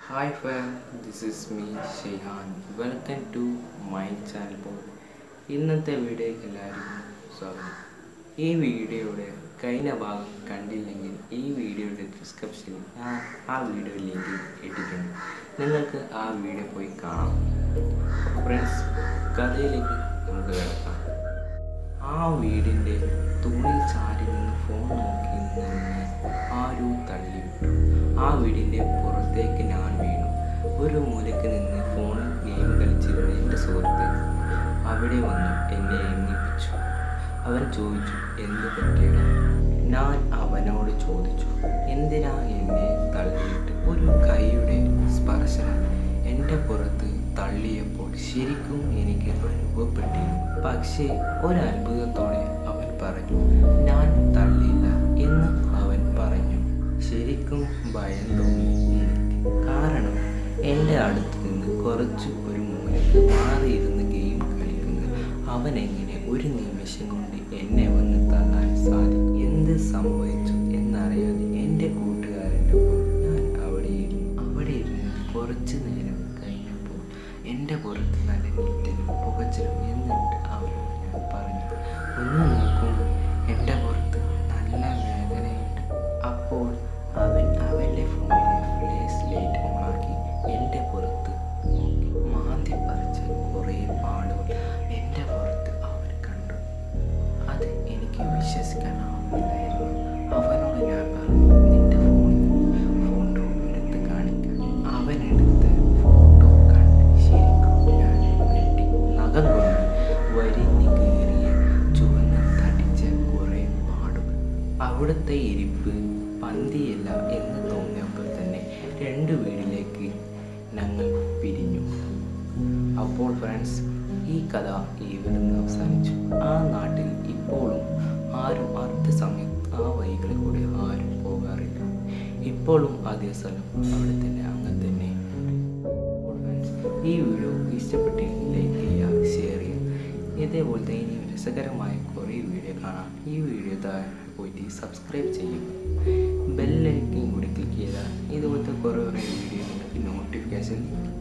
hi fam this is me Shihan welcome to my channel പോൾ ഇന്നത്തെ വീഡിയോയ്ക്ക് എല്ലാവർക്കും സ്വാഗതം ഈ വീഡിയോയുടെ കഴിഞ്ഞ ഭാഗം കണ്ടില്ലെങ്കിൽ ഈ വീഡിയോയുടെ ഡിസ്ക്രിപ്ഷനിൽ ഞാൻ ആ വീഡിയോ ലിങ്ക് ഇട്ടിട്ടുണ്ട് നിങ്ങൾക്ക് ആ വീഡിയോ പോയി കാണാം ഫ്രണ്ട്സ് കഥയിലേക്ക് നമുക്ക് കിടക്കാം ആ വീടിൻ്റെ തൂണിൽ ചാരി നിന്ന് ഫോൺ നോക്കി നിന്ന് ആരോ തള്ളിവിട്ടു ആ വീടിൻ്റെ പുറത്തേക്ക് ഞാൻ വീണു ഒരു മൂലയ്ക്ക് നിന്ന് ഫോണിൽ ഗെയിം കളിച്ചിരുന്ന എൻ്റെ സുഹൃത്ത് അവിടെ വന്നു എന്നെ എണ്ണിപ്പിച്ചു അവൻ ചോദിച്ചു എന്ത് പറ്റിയടാ ഞാൻ അവനോട് ചോദിച്ചു എന്തിനാ എന്നെ തള്ളിയിട്ട് ഒരു കൈയുടെ സ്പർശനം എൻ്റെ പുറത്ത് തള്ളിയപ്പോൾ ശരിക്കും എനിക്ക് അനുഭവപ്പെട്ടിരുന്നു പക്ഷേ ഒരത്ഭുതത്തോടെ അവൻ പറഞ്ഞു ഞാൻ തള്ളിയില്ല എന്ന് അവൻ പറഞ്ഞു ശരിക്കും ഭയം തോന്നി എനിക്ക് കാരണം എൻ്റെ അടുത്ത് നിന്ന് കുറച്ച് ഒരു മൂലക്ക് മാറിയിരുന്ന് ഗെയിം കളിക്കുന്നത് അവൻ എങ്ങനെ ഒരു നിമിഷം കൊണ്ട് എന്നെ വന്ന് തള്ളാൻ സാധിക്കും എന്ത് സംഭവിച്ചു എന്നറിയാതെ എൻ്റെ കൂട്ടുകാരൻ്റെ ഒപ്പം ഞാൻ അവിടെ ഇരുന്നു അവിടെ ഇരുന്ന് കുറച്ച് നേരം കഴിഞ്ഞപ്പോൾ എൻ്റെ പുറത്ത് നല്ല നീറ്റലും പുകച്ചിലും എന്നിട്ട് അവനോട് ഞാൻ പറഞ്ഞു ഒന്ന് നോക്കൂ എൻ്റെ പുറത്ത് നല്ല വേദനയുണ്ട് അപ്പോൾ അവൻ അവൻ്റെ ഫോണിലെ ഫ്ലാഷ് ലൈറ്റ് ഓണാക്കി എൻ്റെ പുറത്ത് നോക്കി മാന്തി പറിച്ച കുറേ പാടുകൾ എൻ്റെ പുറത്ത് അവൻ കണ്ടു അത് എനിക്ക് വിശ്വസിക്കാനാവുന്നില്ലായിരുന്നു അവനോട് ഞാൻ പറഞ്ഞു നിന്റെ ഫോണിൽ ഫോട്ടോ എടുത്ത് കാണിക്കാൻ അവൻ എടുത്ത ഫോട്ടോ കണ്ട് ശരിക്കും ഞാൻ ഞെട്ടി നഖം കൊണ്ട് വരിഞ്ഞ് കീറിയ ചുവന്ന് തടിച്ച കുറേ പാടുകൾ അവിടുത്തെ ഇരിപ്പ് പന്തിയല്ല എന്ന് തോന്നിയപ്പോൾ തന്നെ രണ്ട് വീടിലേക്ക് ഞങ്ങൾ പിരിഞ്ഞു അപ്പോൾ ഫ്രണ്ട്സ് ഈ കഥ ഇവിടെ നിന്ന് അവസാനിച്ചു ആ നാട്ടിൽ ഇപ്പോഴും ആരും അർദ്ധ സമയത്ത് ആ വഴികളിൽ കൂടി ആരും പോകാറില്ല ഇപ്പോഴും അതേ സ്ഥലം അവിടെ തന്നെ അങ്ങനെ തന്നെ അപ്പോൾ friends, ഈ വീഡിയോ ഇഷ്ടപ്പെട്ടെങ്കിൽ ലൈക്ക് ചെയ്യുക ഷെയർ ചെയ്യുക ഇതേപോലത്തെ ഇനി രസകരമായ കുറേ വീഡിയോ കാണാം ഈ വീഡിയോ താഴെ പോയിട്ട് സബ്സ്ക്രൈബ് ചെയ്യുക ബെല്ലൈക്കൻ കൂടി ക്ലിക്ക് ചെയ്താൽ ഇതുപോലത്തെ കുറേ കുറേ വീഡിയോ നിങ്ങൾക്ക് നോട്ടിഫിക്കേഷൻ